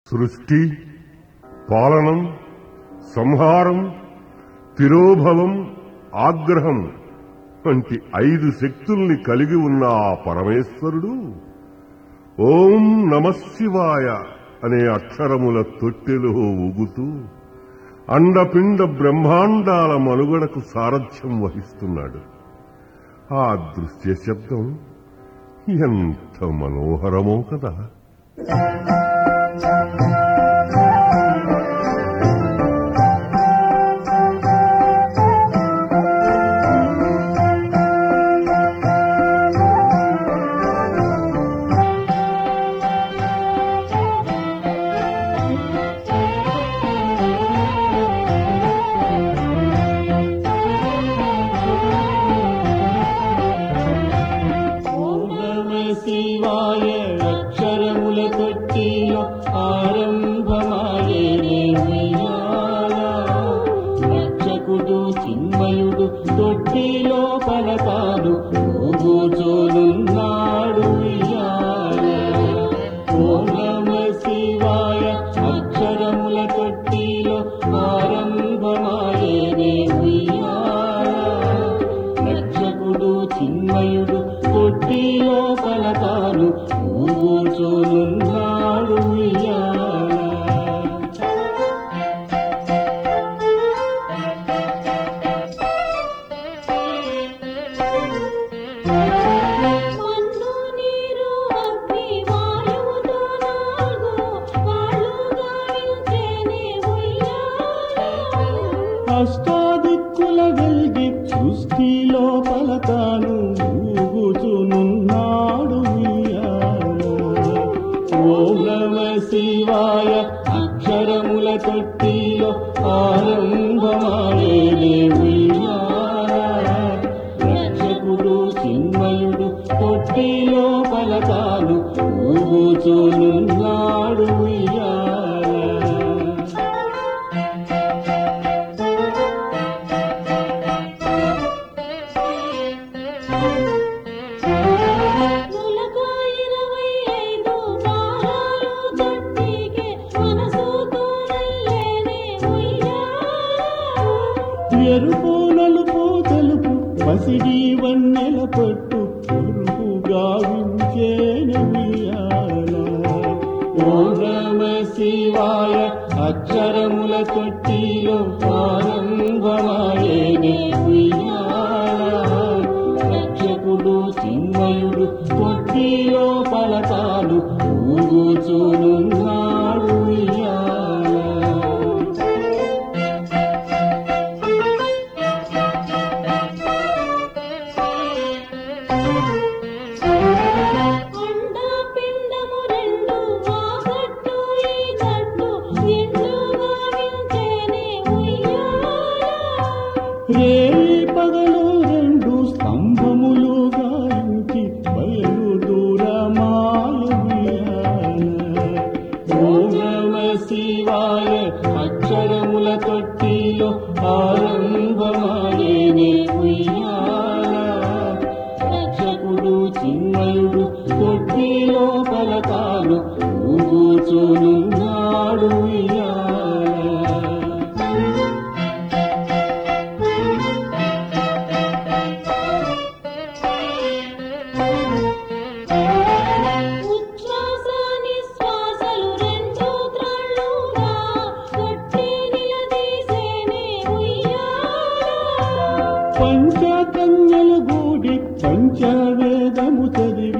సృష్టి పాలనం సంహారం తిరోభవం ఆగ్రహం వంటి ఐదు శక్తుల్ని కలిగి ఉన్న ఆ పరమేశ్వరుడు ఓం నమశివాయ అనే అక్షరముల తొట్టెలో ఊగుతూ అండపిండ బ్రహ్మాండాల మనుగడకు సారథ్యం వహిస్తున్నాడు ఆ దృశ్య శబ్దం ఎంత మనోహరమో కదా ఓం నమ శివాయ అక్షరముల తొట్టిలో ఆరంభమాయే రక్షకుడు చిన్మయుడు తొట్టిలో పలతాడు ఊగుచోనున్నాడు ఉయ్యాల. ఓం నమ శివాయ అక్షరముల తొట్టిలో ఆరంభమాయే ఉయ్యాల. రక్షకుడు చిన్మయుడు కొట్టిలో పలతాను ఊచోనున్నాడు ఉయ్యాల. మన్ను నీరు అగ్ని వాయువుతో నాలుగు కాళ్ళుగా వింటేనే ఉయ్యాల. అష్టాదిక్కుల వెల్గి సృష్టిలో పలతాను ఊగుచునున్నాడు ఉయ్యాల. ఓం నమ శివాయ అక్షరముల తొట్టిలో ఆరంభమాయే ఉయ్యాల. రక్షకుడు చిన్మయుడు తొట్టిలో పలతాను ఊగుచునున్నాడు ఉయ్యాల. నులక ఇరవై ఐదు దారాలు తొట్టికే మనసుతో నల్లేనే ఉయ్యాల. ఎరుపు నలుపు తెలుపు పసిడి వన్నెల పట్టు పొరుగు గావించేను ఉయ్యాల. ఓం నమ శివాయ అక్షరముల తొట్టిలో ఆరంభమాయేనే ఉయ్యాల. రక్షకుడు చిన్మయుడు తొట్టిలో పలతాలు ఊగుచునున్నాడు ఉయ్యాల. అండా పిండము రెండు వాగట్టు ఈ గట్టు ఎండుగా వింటేనే ఉయ్యాల. రేయి పగలు రెండు స్తంభములు గాయించి బయలు దూరమాయ ఓం నమ శివాయ అక్షరముల తొట్టిలో ఆరంభమాయేనే ఉయ్యాల రక్షకుడు చిన్మయుడు తొట్టిలో పలకాలు ఊగుచునున్నాడు ఉయ్యాల ఉచ్ఛ్వాస నిశ్వాసలు రెండు త్రాళ్ళుగా కొట్టి నిలదీసేనే ఉయ్యాల. పంచకన్యల గూడి పంచవేదము చదివి